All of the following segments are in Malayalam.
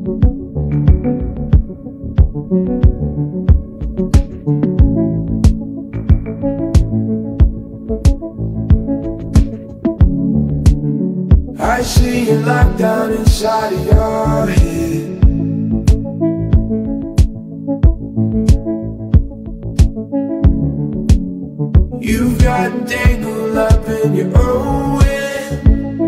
I see you locked down inside of your head. You've got tangled up in your own web.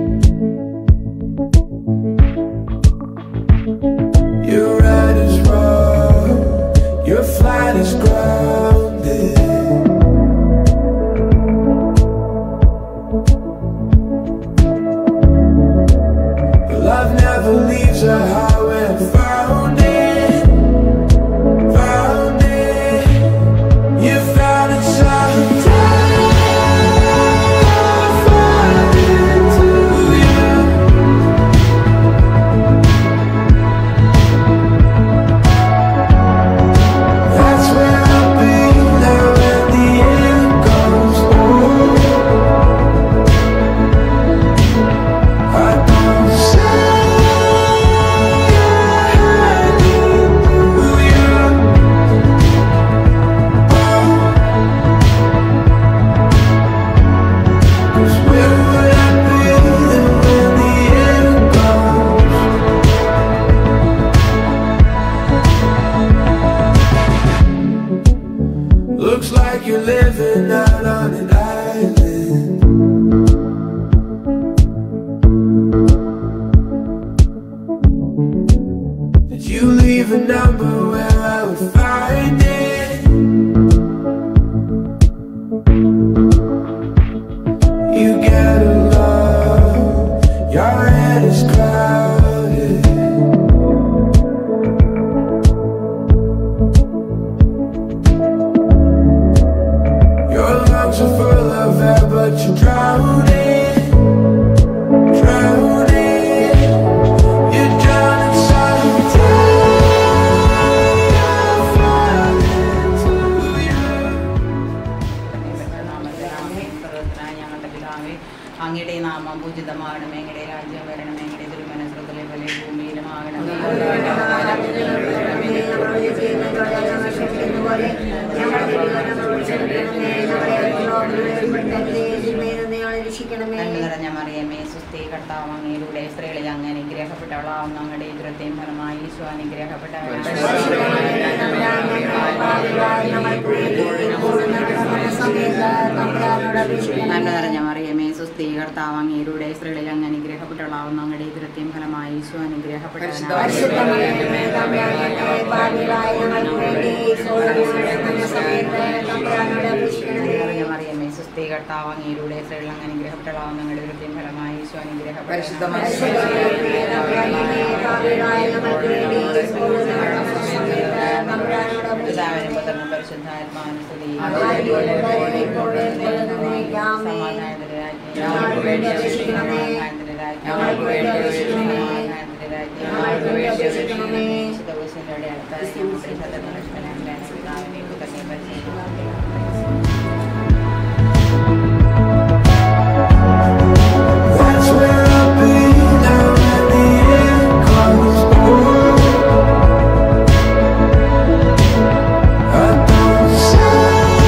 Your ride is wrong, your flight is grounded. But love never leaves a highway found it, found it. You found it sometime. Found it to you. That's where I'll be now when the end comes. Oh, I don't say Cause where would I be then when the end comes? Looks like you're living out on an island. Did you leave a number where I would find it? You gotta love, your head is clouded. Your lungs are full of air, but you're drowning, drowning. You're drowning ഞങ്ങളുടെ പിതാവേ അങ്ങയുടെ നാമം പൂജിതമാകണമേ അങ്ങയുടെ രാജ്യം വരണമേ അങ്ങയുടെ തിരുമനസ്രത്തിലെ പോലെ ഭൂമിയിലും ആകണമേ നന്മ നിറഞ്ഞ മറിയമേ സുസ്ഥി കർത്താവ് അങ്ങയിലൂടെ സ്ത്രീകളിൽ അങ്ങ് അനുഗ്രഹിക്കപ്പെട്ടവളാവുന്ന അങ്ങയുടെ ദുരത്തെയും ഫലമായി ഈശോ അനുഗ്രഹിക്കപ്പെട്ടവൾ നന്മ നിറഞ്ഞ മറിയമേ സുസ്ഥി കർത്താവ് അങ്ങയിലൂടെ സ്ത്രീകളിൽ അങ്ങ് അനുഗ്രഹിക്കപ്പെട്ടവളാവുന്ന അങ്ങയുടെ ദുരത്തെയും ഫലമായി ഈശോ അനുഗ്രഹിക്കപ്പെട്ടവൾ മറിയമേ സുസ്ഥി കർത്താവ് അങ്ങയിലൂടെ സ്ത്രീകളിൽ അങ്ങ് അനുഗ്രഹിക്കപ്പെട്ടവളാവുന്ന അങ്ങയുടെ ദുരത്തെയും ഫലമായി ഈശോ അനുഗ്രഹിക്കപ്പെട്ടവൾ പുത്രനും പരിശുദ്ധാത്മാവിനും സ്തുതി That's where I'll be now when the end comes. Oh, I don't say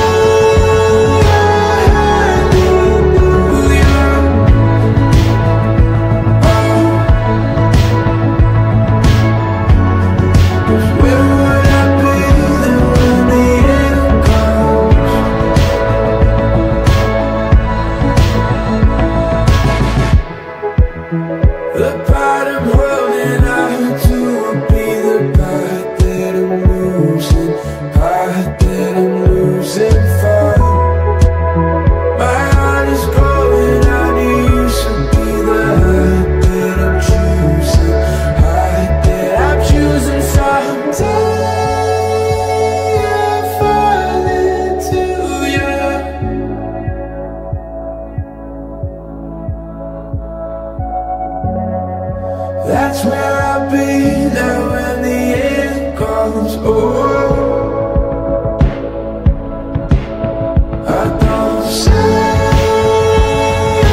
hallelujah. Where would I be then when the end comes? The part I'm holding on to will be the part that I'm losing, part that I'm losing for. My heart is going out to you, so be the heart that I'm choosing, heart that I'm choosing someday. I'll fall into you. That's where I'll be now when the end comes. Oh, I don't say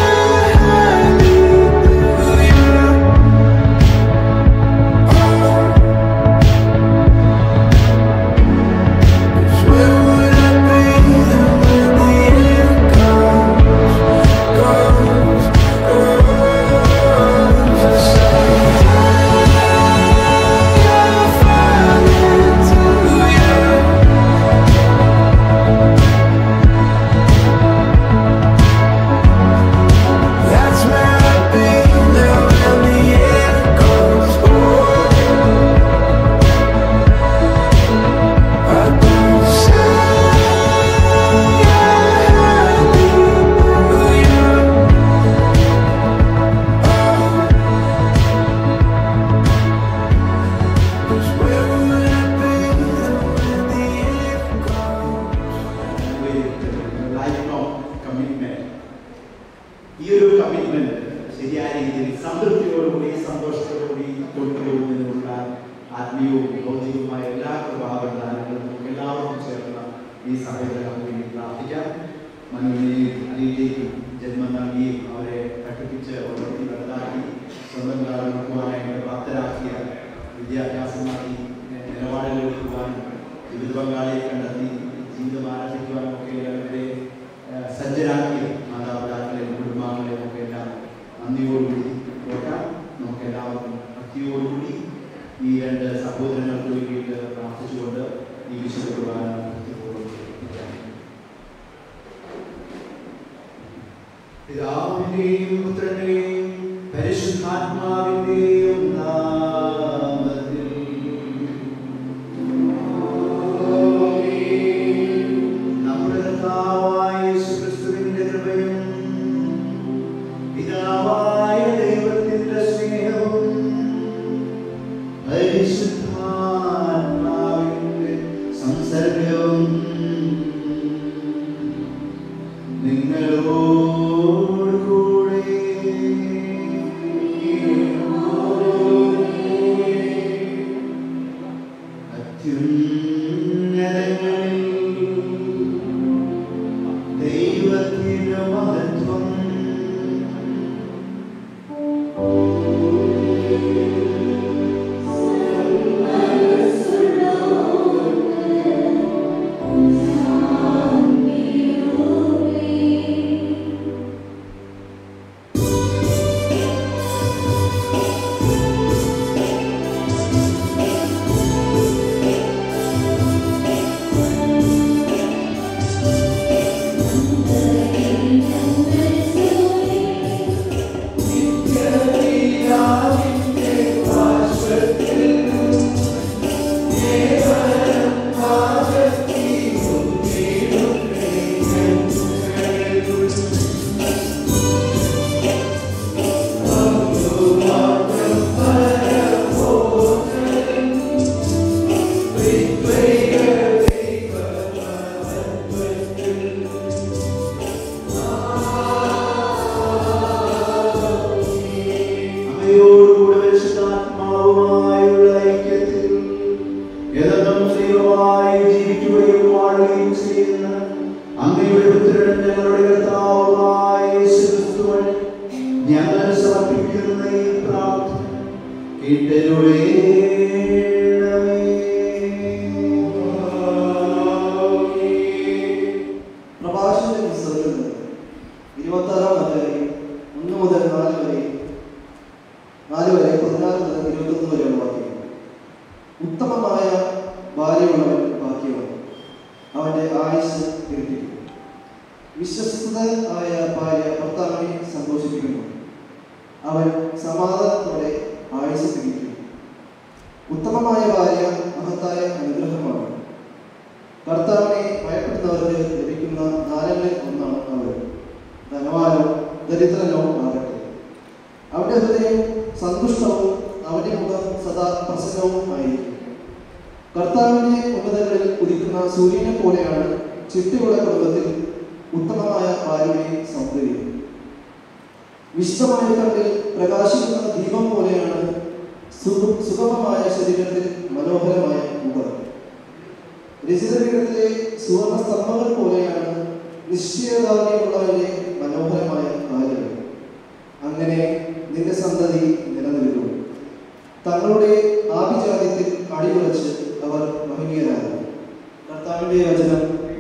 hallelujah. Oh, ആത്മീയവും ഭൗതികവുമായ എല്ലാ കൃപാവധാനങ്ങളും നമുക്ക് എല്ലാവർക്കും ചേർന്ന ഈ സഭയിൽ നമുക്ക് വേണ്ടി പ്രാർത്ഥിക്കാം മനുവിനെയും അനിയിലേക്കും ജന്മം നൽകിയും അവരെ പഠിപ്പിച്ച് വളർത്തി വലുതാക്കി സ്വന്തം കാലം നോക്കുവാനായിട്ട് പ്രാപ്തരാക്കിയ വിദ്യാഭ്യാസം നൽകി നിലപാടുകൾ എടുക്കുവാനും ജീവിത പങ്കാളിയെ കണ്ടെത്തി ജീവിതം ആരംഭിക്കുവാനും ഒക്കെ അവരെ ഏഹ്, സജ്ജരാക്കിയ മാതാപിതാക്കളെയും കുടുംബാംഗങ്ങളെയും ഒക്കെ എല്ലാം നന്ദിയോടുകൂടി ഓർക്കാം നമുക്ക് എല്ലാവർക്കും ഭക്തിയോടുകൂടി ഈ രണ്ട് സഹോദരങ്ങൾക്ക് വേണ്ടിയിട്ട് പ്രാർത്ഥിച്ചുകൊണ്ട് ഈ വിശുദ്ധ കുർബാന ഭക്തിപൂർവ്വം സമർപ്പിക്കാം. പിതാവിന്റെയും പുത്രന്റെയും പരിശുദ്ധാത്മാവിന്റെയും നാമത്തിൽ നമ്മുടെ കർത്താവായ യേശുക്രിസ്തുവിന്റെ കൃപയും പിതാവായ ദൈവത്തിന്റെ സ്നേഹവും പരിശുദ്ധാത്മാവിന്റെ സംസർഗവും നിങ്ങളോട് കൂടെ അത്യുന്നതങ്ങളിൽ ദൈവത്തിന്റെ മഹത്വം അങ്ങയോടുകൂടെ പരിശുദ്ധാത്മാവുമായുള്ള ഐക്യത്തിൽ യഥം ദൈവമായി ജീവിക്കുകയും വാഴുകയും ചെയ്യുന്ന അങ്ങയുടെ പുത്രൻ ഞങ്ങളുടെ കർത്താവുമായ യേശുക്രിസ്തു വഴി ഞങ്ങൾ സമർപ്പിക്കുന്ന ഈ പ്രാർത്ഥന കേട്ടരുളേണമേ പ്രഭാഷണ പുസ്തകത്തിൽ നിന്ന് ഇരുപത്താറാം അധ്യായം ഒന്ന് മുതൽ നാല് വരെ നാല് വരെ പതിനാറ് മുതൽ ഇരുപത്തൊന്ന് വരെയുള്ള വാക്യം ഉത്തമമായ ഭാര്യയുള്ളവൻ ഭാഗ്യവൻ അവന്റെ ആയുസ് ഇരട്ടിക്കും വിശ്വസ്തത ആയ ഭാര്യ ഭർത്താവിനെ സന്തോഷിപ്പിക്കുന്നു അവൻ സമാധാനത്തോടെ ആയുസ് തിരിക്കും ഉത്തമമായ ഭാര്യ മഹത്തായ അനുഗ്രഹമാണ് കർത്താവിനെ ഭയപ്പെടുന്നവർക്ക് ലഭിക്കുന്ന നാലങ്ങളിൽ ഒന്നാണ് അവർ ധനവാനോ ദരിദ്രനോ ആകട്ടെ അവന്റെ ഹൃദയം സന്തുഷ്ടവും അവന്റെ മുഖം സദാ പ്രസന്നവും ആയിരിക്കും കർത്താവിന്റെ ഉന്നതങ്ങളിൽ ഉദിക്കുന്ന സൂര്യനെ പോലെയാണ് ചിട്ടയുള്ള കുടുംബത്തിൽ ഉത്തമമായ ഭാര്യയുടെ സൗന്ദര്യം വിശുദ്ധമായ കണ്ണിൽ പ്രകാശിക്കുന്ന ദീപം പോലെയാണ് സുഖ- സുഗമമായ ശരീരത്തിൽ മനോഹരമായ മുഖം രചിതപീഠത്തിലെ സുവർണ സ്തംഭങ്ങൾ പോലെയാണ് നിശ്ചയദാർഢ്യമുള്ളവന്റെ മനോഹരമായ കാര്യങ്ങൾ അങ്ങനെ നിന്റെ സന്തതി നിലനിൽക്കും തങ്ങളുടെ ആഭിജാത്യത്തിൽ അടിയുറച്ച് അവർ മഹനീയരാകും കർത്താവിന്റെ വചനം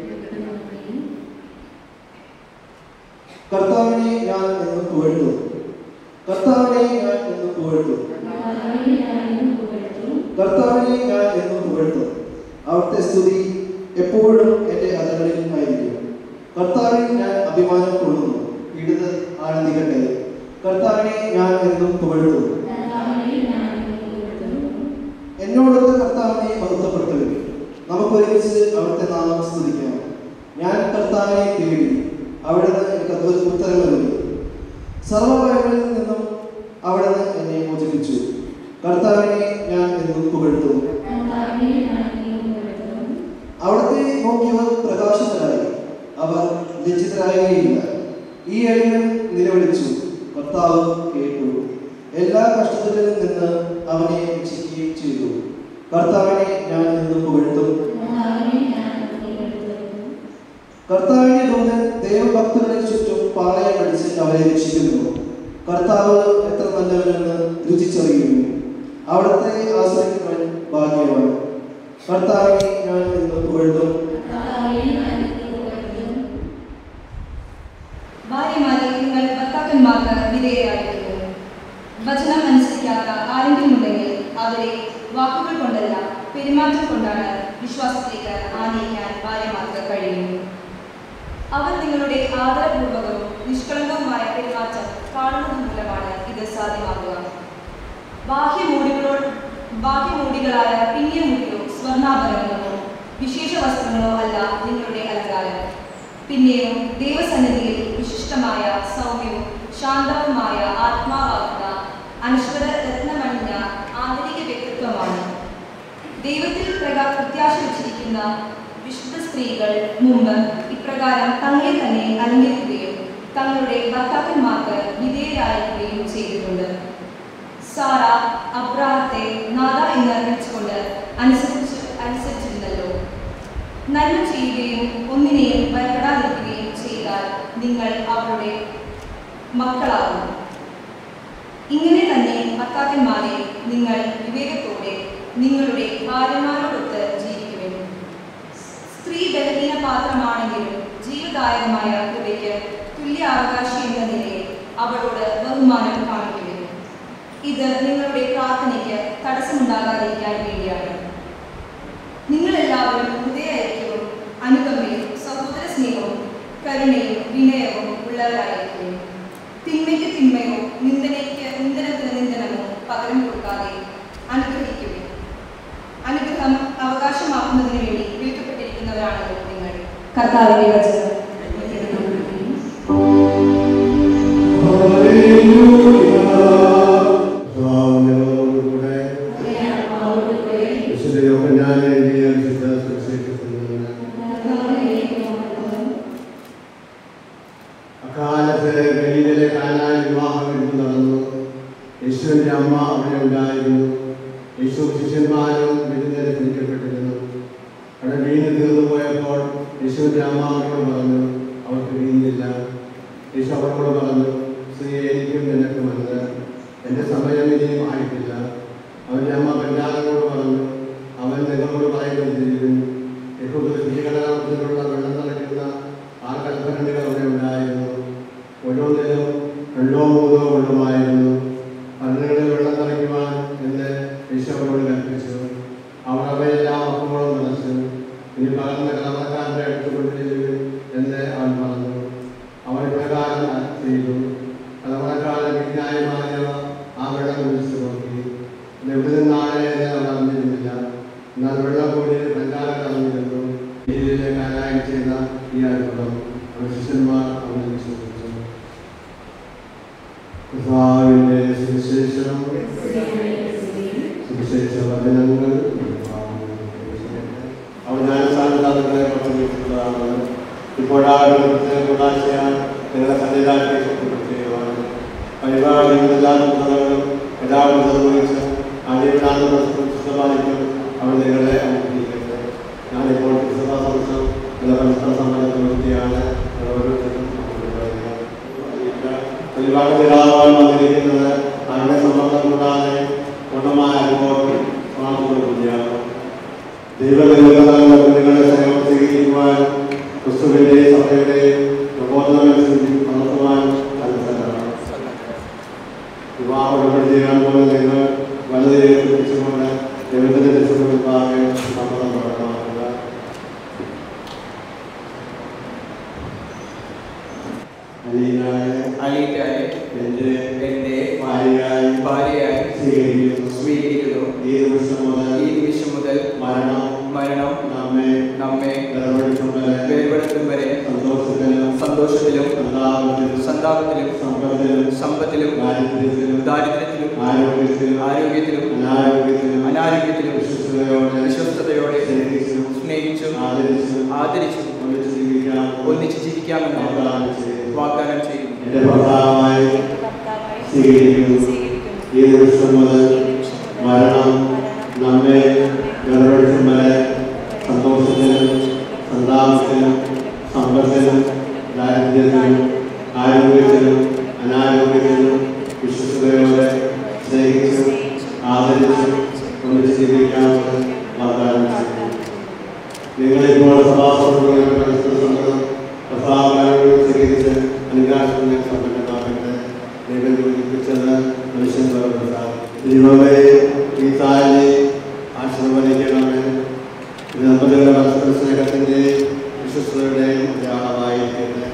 കർത്താവിനെ ഞാൻ എന്ന് പുകഴ്ത്തു കർത്താവിനെ ഞാൻ എന്ന് പുകഴ്ത്തു കർത്താവിനെ ഞാൻ എന്ന് പുകഴ്ത്തു അവിടുത്തെ സ്തുതി എപ്പോഴും എൻ്റെ അതകളിൽ ആയിരിക്കും കർത്താവിൽ ഞാൻ അഭിമാനം കൊള്ളുന്നു ഇടത് ആനന്ദിക്കട്ടെ കർത്താവിനെ ഞാൻ എന്നും പുകഴ്ത്തു എന്നോടൊത്ത് കർത്താവിനെ മഹത്വപ്പെടുത്തുക നമുക്ക് ഒരുമിച്ച് അവിടുത്തെ നാമം സ്തുതിക്കാം ഞാൻ കർത്താവിനെ തേടി അവിടുന്ന് എനിക്ക് അത്ഭുത ഉത്തരം നൽകി സർവഭയങ്ങളിൽ നിന്നും അവിടുന്ന് എന്നെ മോചിപ്പിച്ചു കർത്താവിനെ ഞാൻ എന്നും പുകഴ്ത്തും അവിടുത്തെ നോക്കിയവർ പ്രകാശിതരായി അവർ ലജ്ജിതരാകുകയില്ല ഈ അടിയൻ നിലവിളിച്ചു കർത്താവ് കേട്ടു എല്ലാ കഷ്ടതകളിൽ നിന്ന് അവനെ രക്ഷിക്കുകയും ചെയ്തു കർത്താവിനെ ഞാൻ ഇന്ന് പുകഴ്ത്തും കർത്താവിന്റെ ദൂതൻ ദൈവഭക്തരുടെ ചുറ്റും പാളയം അടിച്ച് അവരെ രക്ഷിക്കുന്നു കർത്താവ് എത്ര നല്ലവനെന്ന് രുചിച്ചറിയുന്നു അവിടുത്തെ ആശ്രയിക്കുന്നവൻ ഭാഗ്യവാൻ കർത്താവിനെ ഞാൻ ഇന്ന് പുകഴ്ത്തും ഭാര്യമാരെ നിങ്ങൾ ഭർത്താക്കന്മാർക്ക് വിധേയരായിരിക്കുന്നു വചനം അനുസരിക്കാത്ത ആരെങ്കിലും ഉണ്ടെങ്കിൽ അവരെ വാക്കുകൾ കൊണ്ടല്ല പെരുമാറ്റം കൊണ്ടാണ് വിശ്വാസത്തിലേക്ക് ആനയിക്കാൻ ഭാര്യമാർക്ക് കഴിയുന്നു അവർ നിങ്ങളുടെ ആദരപൂർവകവും നിഷ്കളങ്കവുമായ പെരുമാറ്റം കാണുന്നത് മൂലമാണ് ഇത് സാധ്യമാക്കുക ബാഹ്യമൂടികളോ ബാഹ്യമൂടികളായ പിന്നിയ മുടിയോ സ്വർണ്ണാഭരണങ്ങളോ വിശേഷ വസ്ത്രങ്ങളോ അല്ല നിങ്ങളുടെ അലങ്കാരം പിന്നെയോ ദൈവസന്നിധിയിൽ വിശിഷ്ടമായ സൗമ്യവും ശാന്തവുമായ ആത്മാവാകുന്ന അനശ്വര രത്നമണിഞ്ഞ ആന്തരിക വ്യക്തിത്വമാണ് ദൈവത്തിൽ പ്രകാ പ്രത്യാശ വെച്ചിരിക്കുന്ന വിശുദ്ധ സ്ത്രീകൾ മുമ്പ് ഇപ്രകാരം തങ്ങളെ തന്നെ അലങ്കരിക്കുകയും തങ്ങളുടെ ഭർത്താക്കന്മാർക്ക് വിധേയരായിരിക്കുകയും ചെയ്തിട്ടുണ്ട് സാറ അബ്രാഹത്തെ നാദ എന്ന് വിളിച്ചുകൊണ്ട് അനുസരിച്ച് അനുസരിച്ചിരുന്നല്ലോ നന്മ ചെയ്യുകയും ഒന്നിനെയും ഭയപ്പെടാതിരിക്കുകയും ചെയ്താൽ നിങ്ങൾ അവരുടെ മക്കളാകും ഇങ്ങനെ തന്നെ ഭർത്താക്കന്മാരെ നിങ്ങൾ വിവേകത്തോടെ നിങ്ങളുടെ ഭാര്യമാരോടൊത്ത് ജീവിക്കുവിൻ സ്ത്രീ ബലഹീന പാത്രമാണെങ്കിലും ജീവദായകമായ കൃപയ്ക്ക് തുല്യ അവകാശി എന്ന നിലയിൽ അവളോട് ബഹുമാനം കാണിക്കുവിൻ ഇത് നിങ്ങളുടെ പ്രാർത്ഥനയ്ക്ക് തടസ്സമുണ്ടാകാതിരിക്കാൻ വേണ്ടിയാണ് നിങ്ങളെല്ലാവരും ഹൃദയൈക്യവും അനുകമ്പയും സഹോദര സ്നേഹവും കരുണയും വിനയവും ഉള്ളവരായിരിക്കും തിന്മയ്ക്ക് തിന്മയോ നിന്ദനയ്ക്ക് നിന്ദനത്തിന് നിന്ദനമോ പകരം കൊടുക്കാതെ അനുഗ്രഹിക്കുവിൻ അനുഗ്രഹം അവകാശമാക്കുന്നതിന് വേണ്ടി വിളിക്കപ്പെട്ടിരിക്കുന്നവരാണല്ലോ നിങ്ങൾ കർത്താവിന്റെ വചനം അക്കാലത്ത് ഗലീലിലെ കാനായി വിവാഹം എടുത്തു നടന്നു യേശുവിന്റെ അമ്മ അവിടെ ഉണ്ടായിരുന്നു യേശു ശിഷ്യന്മാരും വിരുദ്ധരെ ക്ഷണിക്കപ്പെട്ടിരുന്നു അവിടെ വീണ് തീർന്നു പോയപ്പോൾ യേശുവിന്റെ അമ്മ അവരോട് പറഞ്ഞു അവർക്ക് വീണില്ല യേശു അവരോട് പറഞ്ഞു സ്ത്രീ എനിക്കും നിനക്കും എന്ത് എൻ്റെ സമയം ഇനിയും ആയിട്ടില്ല അവൻ്റെ അമ്മ ബെഞ്ചാനോട് പറഞ്ഞു അവൻ നിങ്ങളോട് പറയുന്നത് ചെയ്യും യഹൂദ ശുചീകരണത്തിലുള്ള വെള്ളം നിറയ്ക്കുന്ന ആ കൽപ്പനകൾ അവിടെ ഉണ്ടായിരുന്നു ഓരോന്നിലും രണ്ടോ മൂന്നോ കൊള്ളുമായിരുന്നു പല്ലുകളിൽ വെള്ളം നിറയ്ക്കുവാൻ എന്ന് യേശു അവരോട് കൽപ്പിച്ചു അവർ അവയെല്ലാം അപ്പോഴും നിറച്ചു ഇനി പകർന്ന കലവറക്കാരൻ്റെ അടുത്ത് കൊണ്ടുചെല്ലുവിൻ എന്ന് അവൻ പറഞ്ഞു അവൻ ഇപ്രകാരം ചെയ്തു കലവറക്കാരൻ വിജ്ഞായമായ ആ വെള്ളം കുടിച്ചു നോക്കി ഇത് എവിടെ നിന്നാണ് എന്ന് അവർ അറിഞ്ഞിരുന്നില്ല എന്നാൽ വെള്ളം കൂടി ബംഗാളം അറിഞ്ഞിരുന്നു രീതിയിലെ കാലായി ചെയ്ത ഈ അത്ഭുതം അവരുടെ ശിഷ്യന്മാർ അവനെ വിശ്വസിച്ചു കർത്താവിന്റെ സുവിശേഷം സുവിശേഷ വചനങ്ങൾ അവർ ജ്ഞാനസ്ഥാനങ്ങളെ പദ്ധതിയിട്ടുള്ളതാണ് ഇപ്പോഴാണ് കൂടാശയാൻ നിങ്ങളെ സന്നിധാനത്തെ ശക്തിപ്പെടുത്തുകയാണ് പരിപാടികളും എല്ലാ കുന്നതകളും എല്ലാവരും നിർവഹിച്ച് ആദ്യവിടാനുള്ള സുഖമായിരിക്കും അവർ നിങ്ങളെ അനുഗ്രഹിക്കട്ടെ ഞാനിപ്പോൾ ക്രിസ്തവ സംഘം എന്ന പരിസ്ഥിത സമ്മേളനത്തിൽ വ്യക്തിയാണ് ഓരോരുത്തരും നമുക്ക് പറയുക ഒരുപാട് പിതാവാൻ വന്നിരിക്കുന്നത് അവരുടെ സമ്മർദ്ദം കൂടാതെ പൂർണ്ണമായ അനുഭവത്തിൽ പ്രാർത്ഥിക്കുകയാണ് ദൈവനിങ്ങളുടെ കുഞ്ഞുങ്ങളെ സ്നേഹം സ്വീകരിക്കുവാൻ ക്രിസ്തുവിന്റെ സഭയുടെ പ്രബോധനമനുസരിച്ച് വളർത്തുവാൻ തൽപരരാണ് വിവാഹ ഉടമ്പടി ചെയ്യാൻ പോലും നിങ്ങൾ വളരെ പിടിച്ചുകൊണ്ട് ദൈവത്തിന്റെ രക്ഷപ്പെടുത്താതെ സമ്മതം പ്രകടമാക്കുക അലീനായ അലീറ്റായി എൻ്റെ എൻ്റെ ഭാര്യയായി ഭാര്യയായി സ്വീകരിക്കുന്നു സ്വീകരിക്കുന്നു ഈ നിമിഷം മുതൽ ഈ നിമിഷം മുതൽ മരണം മരണം നമ്മെ നമ്മെ വേർപെടുത്തുന്നത് വേർപെടുത്തും വരെ സന്തോഷത്തിലും സന്തോഷത്തിലും സന്താപത്തിലും സന്താപത്തിലും സമ്പത്തിലും സമ്പത്തിലും ദാരിദ്ര്യത്തിലും ദാരിദ്ര്യത്തിലും ആരോഗ്യത്തിലും ആരോഗ്യത്തിലും അനാരോഗ്യത്തിലും അനാരോഗ്യത്തിലും വിശ്വസ്തയോടെ വിശ്വസ്തയോടെ സ്നേഹിച്ചും സ്നേഹിച്ചും ആദരിച്ചും ആദരിച്ചും ഒന്നിച്ച് ജീവിക്കാം ഒന്നിച്ച് ജീവിക്കാമെന്ന് വാഗ്ദാനം ചെയ്യുന്നു. വാഗ്ദാനം ചെയ്യുന്നു എന്റെ ഭർത്താവായി സ്വീകരിക്കുന്നു ഈ നിമിഷം മുതൽ മരണം നമ്മെ ആദരിച്ച് ഒന്നിച്ച് ജീവിക്കാമെന്ന് വാഗ്ദാനം ചെയ്യുന്നു നിങ്ങളിപ്പോൾ സഭാസഭകളുടെ പരിസ്ഥിതി സംഘം പ്രസാദങ്ങളും സ്വീകരിച്ച് അനുകാശങ്ങളെ സമ്പന്നമാകട്ടെ ദൈവം യോജിപ്പിച്ചത് മനുഷ്യൻ ദൈവമേ ഈ താഴെ ആശീർവദിക്കണമേ ഇത് ദമ്പതികളുടെ പരസ്പര സ്നേഹത്തിൻ്റെയും വിശ്വസ്തയുടെയും അടയാളമായിരിക്കട്ടെ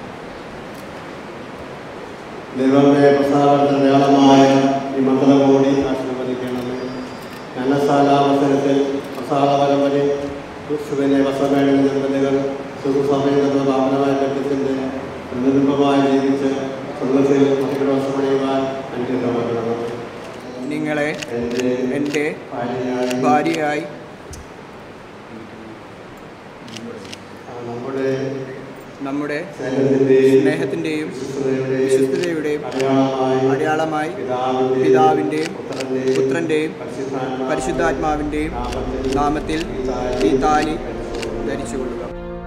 ദൈവമേ പ്രസാദത്തിന്റെ അടയാളമായ ഈ മന്ത്രം കൂടി ആശീർവദിക്കണമേ ജ്ഞാനശാലാവസരത്തിൽ പ്രസാദ പരമ്പര ക്രിസ്തുവിനെ വസമേടുന്ന ദമ്പതികൾ സുഖസമയത്ത് ഭാവനമായ ലക്ഷ്യത്തിൻ്റെ പ്രതിബിംബമായി ജീവിച്ച് സ്വർഗത്തിൽ മഹിളവസമണിയുവാൻ അനുഗ്രഹമാക്കണം നിങ്ങളെ എൻ്റെ എൻ്റെ ഭാര്യയായി ഭാര്യയായി നമ്മുടെ നമ്മുടെ സ്നേഹത്തിൻ്റെയും സ്നേഹത്തിൻ്റെയും വിശ്വസ്തതയുടെയും വിശ്വസ്തതയുടെയും അടയാളമായി അടയാളമായി പിതാവിന്റെയും പിതാവിൻ്റെയും പുത്രന്റെയും പുത്രൻ്റെയും പരിശുദ്ധാത്മാവിന്റെയും പരിശുദ്ധാത്മാവിൻ്റെയും നാമത്തിൽ ഈ താലി ധരിച്ചുകൊള്ളുക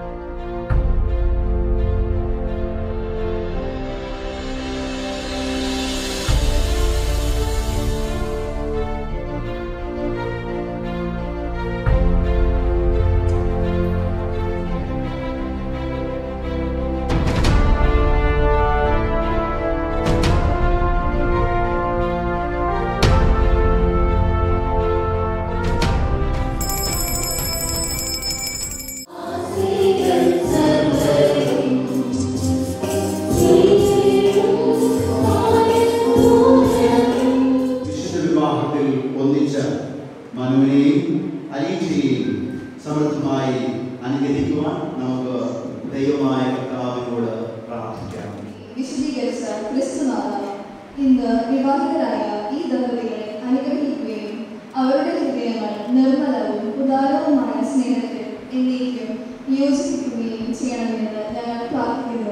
വിശുദ്ധ വിവാഹത്തിൽ ഒന്നിച്ച മനുവിനെയും അനീഷയെയും സമൃദ്ധമായി അനുഗ്രഹിക്കുവാൻ നമുക്ക് ദൈവമായ കർത്താവിനോട് പ്രാർത്ഥിക്കാം വിശദീകരിച്ച ക്രിസ്തുനാഥ ഇന്ന് വിവാഹിതരായ ഈ ദമ്പതികളെ അനുഗ്രഹിക്കുകയും അവരുടെ ഹൃദയങ്ങൾ നിർമ്മലവും ഉദാരവുമായ സ്നേഹത്തിൽ എന്നേക്കും യോജിപ്പിക്കുകയും ചെയ്യണമെന്ന് ഞങ്ങൾ പ്രാർത്ഥിക്കുന്നു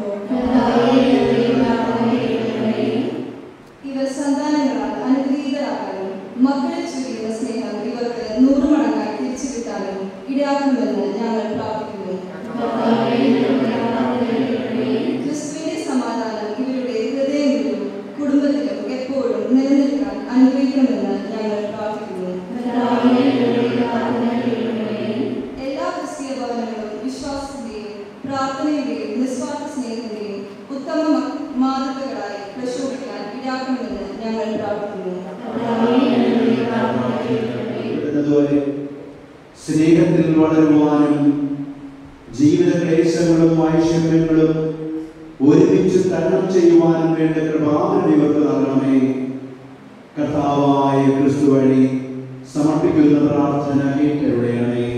ഇവർ സന്താനങ്ങളാൽ അനുഗ്രഹീതരാകാനും മക്കളിൽ ചുരിയുന്ന സ്നേഹം ഇവർക്ക് നൂറ് മടങ്ങായി തിരിച്ചു കിട്ടാനും ഇടയാക്കുമെന്ന് ഞങ്ങൾ പ്രാർത്ഥിക്കുന്നു ക്രിസ്തുവിന്റെ സമാധാനം ഇവരുടെ ഹൃദയങ്ങളിലും കുടുംബത്തിലും എപ്പോഴും നിലനിൽക്കാൻ അനുഗ്രഹിക്കണമെന്ന് ഞങ്ങൾ പ്രാർത്ഥിക്കുന്നു എല്ലാ ക്രിസ്തീയ ഭവനങ്ങളും വിശ്വാസത്തിന്റെയും പ്രാർത്ഥനയുടെയും നിസ്വാർത്ഥ സ്നേഹത്തിന്റെയും ഉത്തമ മ- മാതൃകകളായി പ്രശോഭിക്കാൻ ഇടാക്കണമെന്ന് ഞങ്ങൾ പ്രാർത്ഥിക്കുന്നു എന്നതുപോലെ സ്നേഹത്തിൽ വളരുവാനും ജീവിത ക്ലേശങ്ങളും ഐശ്വര്യങ്ങളും ഒരുമിച്ച് തരണം ചെയ്യുവാനും വേണ്ട കൃപാവനം ഇവർക്ക് നൽകണമേ കർത്താവായ ക്രിസ്തു വഴി സമർപ്പിക്കുന്ന പ്രാർത്ഥന കേട്ടരുടയണമേ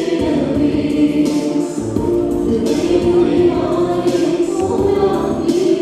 Thank you.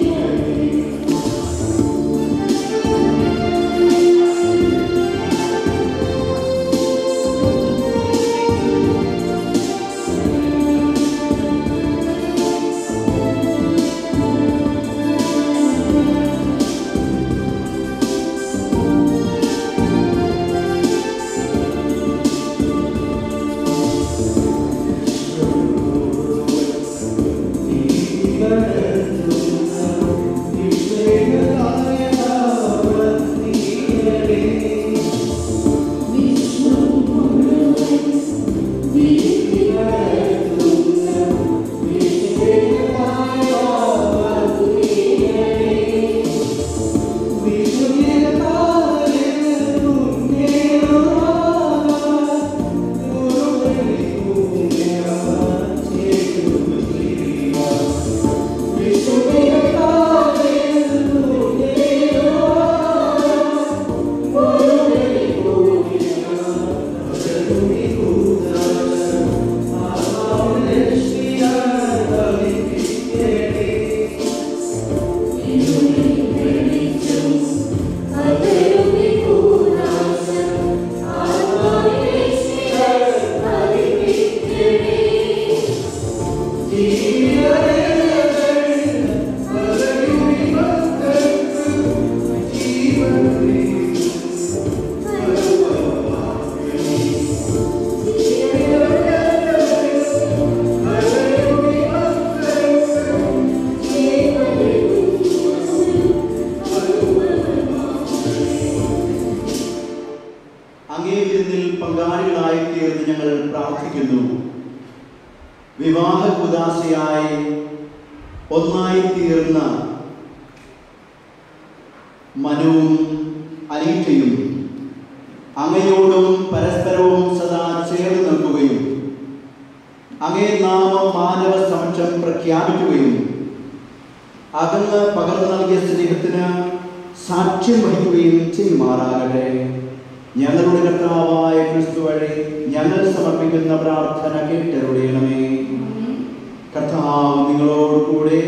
നിൽക്കുന്ന മനുവും അനീറ്റയും അങ്ങയോടും പരസ്പരവും സദാ ചേർന്ന് നിൽക്കുകയും അങ്ങേ നാമം മാനവ സമക്ഷം പ്രഖ്യാപിക്കുകയും അകന്ന് പകർന്നു നൽകിയ സ്നേഹത്തിന് സാക്ഷ്യം വഹിക്കുകയും ചെയ്യുമാറാകട്ടെ ഞങ്ങളുടെ കർത്താവായ ക്രിസ്തു വഴി ഞങ്ങൾ സമർപ്പിക്കുന്ന പ്രാർത്ഥന കേട്ടരുടയണമേ കർത്താവ് നിങ്ങളോട് കൂടെ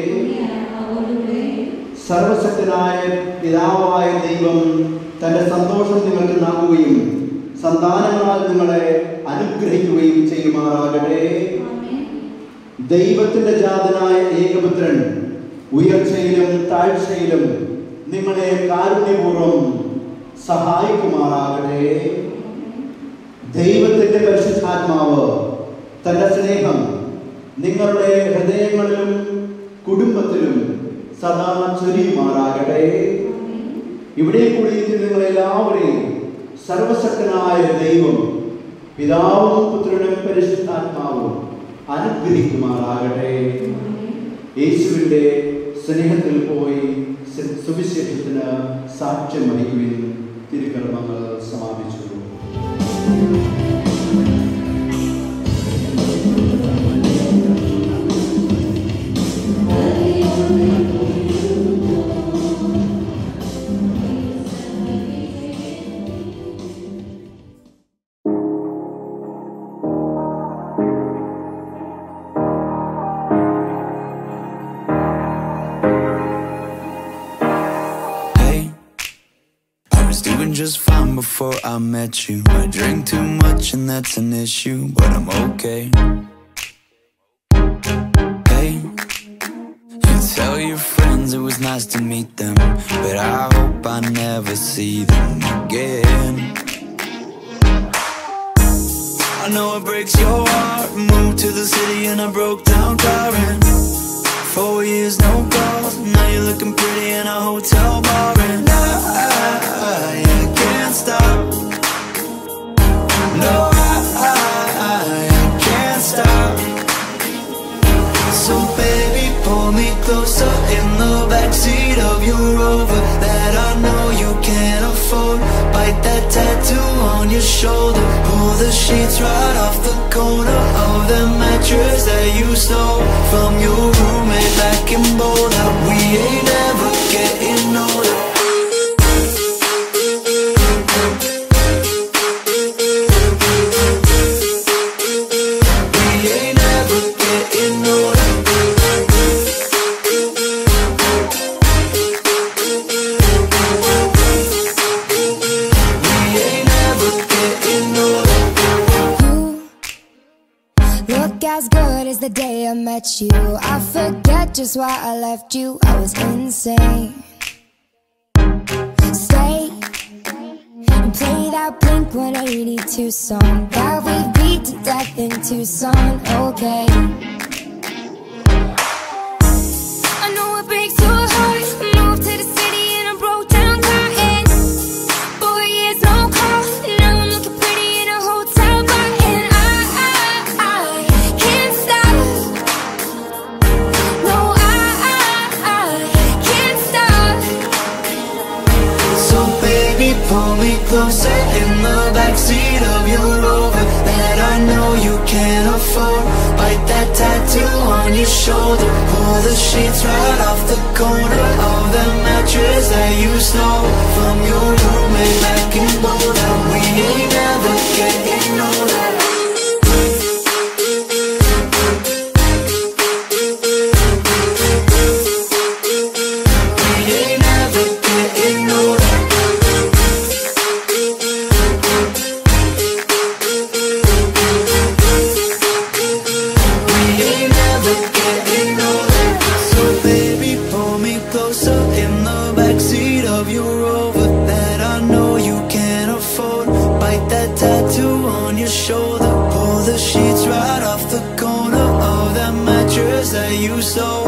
സർവശക്തനായ പിതാവായ ദൈവം തന്റെ സന്തോഷം നിങ്ങൾക്ക് നൽകുകയും സന്താനങ്ങളാൽ നിങ്ങളെ അനുഗ്രഹിക്കുകയും ചെയ്യുമാറാകട്ടെ ദൈവത്തിന്റെ ജാതനായ ഏകപുത്രൻ ഉയർച്ചയിലും താഴ്ചയിലും നിങ്ങളെ കാരുണ്യപൂർവ്വം സഹായിക്കുമാറാകട്ടെ ദൈവത്തിന്റെ പരിശുദ്ധാത്മാവ് തന്റെ സ്നേഹം നിങ്ങളുടെ ഹൃദയങ്ങളിലും കുടുംബത്തിലും സദാ ചൊരിയുമാറാകട്ടെ ഇവിടെ കൂടിയിരിക്കുന്ന നിങ്ങളെല്ലാവരെയും സർവശക്തനായ ദൈവം പിതാവും പുത്രനും പരിശുദ്ധാത്മാവും അനുഗ്രഹിക്കുമാറാകട്ടെ യേശുവിൻ്റെ സ്നേഹത്തിൽ പോയി സു- സുവിശേഷത്തിന് സാക്ഷ്യം വഹിക്കുവിൻ തിരുക്കർമ്മങ്ങൾ സമാപിച്ചു Hey, I was doing just fine before I met you. I drink too much and that's an issue, but I'm okay. Hey, you tell your friends it was nice to meet them, but I hope I never see them again. I know it breaks your heart. Moved to the city and I broke down crying. Four years, no calls. Now you're looking pretty in a hotel bar, and I, I can't stop. No, I, I, I can't stop. So baby, pull me closer in the backseat of your Rover that I know you can't afford. Bite that tattoo on your shoulder. Pull the sheets right off the corner of the mattress that you stole from your roommate back in Boulder. We ain't ever getting older. We ain't ever getting older. We ain't ever getting older. You look as good as the day I met you. I forget just why I left you. I was insane. Stay and play that Blink 182 song that we beat to death in Tucson. Okay. I know it breaks your heart. Moved to the city and I broke down crying. Four years, no call. Now I'm looking pretty in a hotel bar, and I, I, I can't stop. No, I, I, I can't stop. So baby, pull me closer in the backseat of your Rover that I know you can't afford. Bite that tattoo on your shoulder. Pull the sheets right off the corner of the mattress that you stole from your roommate back in Boulder. We ain't ever getting older. We ain't ever getting older. We ain't ever getting older. So baby, pull me closer in the backseat of your Rover that I know you can't afford. Bite that tattoo on your shoulder. Pull the sheets right off the corner of that mattress that you stole